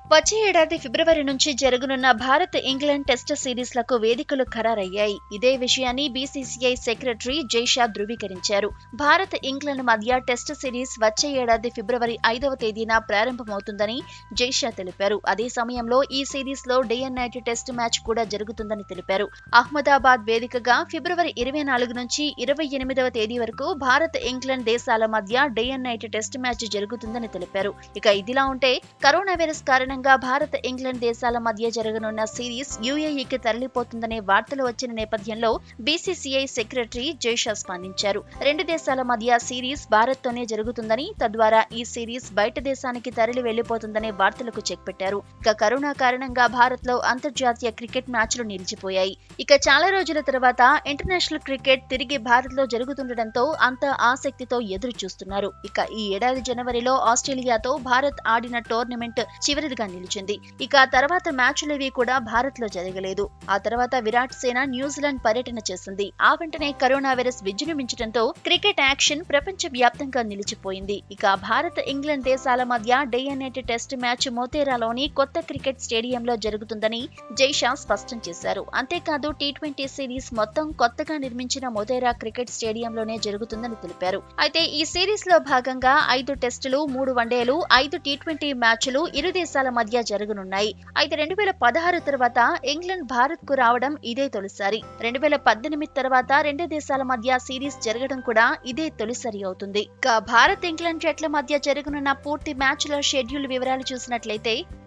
వచ్చే ఏడాది ఫిబ్రవరి నుంచి జరగనున్న భారత్ ఇంగ్లాండ్ టెస్ట్ సిరీస్లకు వేదికలు ఖరారయ్యాయి ఇదే విషయాన్ని బీసీసీఐ సెక్రటరీ జైషా ధృవీకరించారు భారత్ ఇంగ్లాండ్ మధ్య టెస్ట్ సిరీస్ వచ్చే ఏడాది ఫిబ్రవరి ఐదవ తేదీన ప్రారంభమవుతుందని జైషా తెలిపారు అదే సమయంలో ఈ సిరీస్ లో day and night test match కూడా జరుగుతుందని తెలిపారు అహ్మదాబాద్ వేదికగా ఫిబ్రవరి ఇరవై నాలుగు నుంచి ఇరవై ఎనిమిదవ తేదీ వరకు భారత్ ఇంగ్లాండ్ దేశాల మధ్య day and night test match జరుగుతుందని తెలిపారు ఇక ఇదిలా ఉంటే కరోనా వైరస్ కారణంగా భారత్ ఇంగ్లాండ్ దేశాల మధ్య జరగనున్న సిరీస్ యూఏఈకి తరలిపోతుందనే వార్తలు వచ్చిన నేపథ్యంలో బీసీసీఐ సెక్రటరీ జైషా స్పందించారు రెండు దేశాల మధ్య సిరీస్ భారత్ తోనే జరుగుతుందని తద్వారా ఈ సిరీస్ బయట దేశానికి తరలి వెళ్లిపోతుందనే వార్తలకు చెక్ పెట్టారు ఇక కరోనా కారణంగా భారత్ లో అంతర్జాతీయ క్రికెట్ మ్యాచ్లు నిలిచిపోయాయి ఇక చాలా రోజుల తర్వాత ఇంటర్నేషనల్ క్రికెట్ తిరిగి భారత్ లో జరుగుతుండటంతో అంత ఆసక్తితో ఎదురు చూస్తున్నారు ఇక ఈ ఏడాది జనవరిలో ఆస్ట్రేలియాతో భారత్ ఆడిన టోర్నమెంట్ చివరిదిగా నిలిచింది ఇక ఆ తర్వాత మ్యాచ్లేవి కూడా భారత్ లో జరగలేదు ఆ తర్వాత విరాట్ సేన న్యూజిలాండ్ పర్యటన చేసింది ఆ వెంటనే కరోనా వైరస్ విజృంభించడంతో క్రికెట్ యాక్షన్ ప్రపంచ వ్యాప్తంగా నిలిచిపోయింది ఇక భారత్ ఇంగ్లాండ్ దేశాల మధ్య day and night test match మోతేరాలోని కొత్త క్రికెట్ స్టేడియంలో జరుగుతుందని జైషా స్పష్టం చేశారు అంతేకాదు టీ ట్వంటీ సిరీస్ మొత్తం కొత్తగా నిర్మించిన మొతేరా క్రికెట్ స్టేడియంలోనే జరుగుతుందని తెలిపారు అయితే ఈ సిరీస్ లో భాగంగా ఐదు టెస్టులు మూడు వన్డేలు ఐదు టీ ట్వంటీ మ్యాచ్లు ఇరు దేశాల మధ్య జరగనున్నాయి అయితే రెండు వేల పదహారు తర్వాత ఇంగ్లాండ్ భారత్ కు రావడం ఇదే తొలిసారి రెండు వేల పద్దెనిమిది తర్వాత రెండు దేశాల మధ్య సిరీస్ జరగడం కూడా ఇదే తొలిసారి అవుతుంది ఇక భారత్ ఇంగ్లాండ్ జట్ల మధ్య జరగనున్న పూర్తి మ్యాచ్ల షెడ్యూల్ వివరాలు చూసినట్లయితే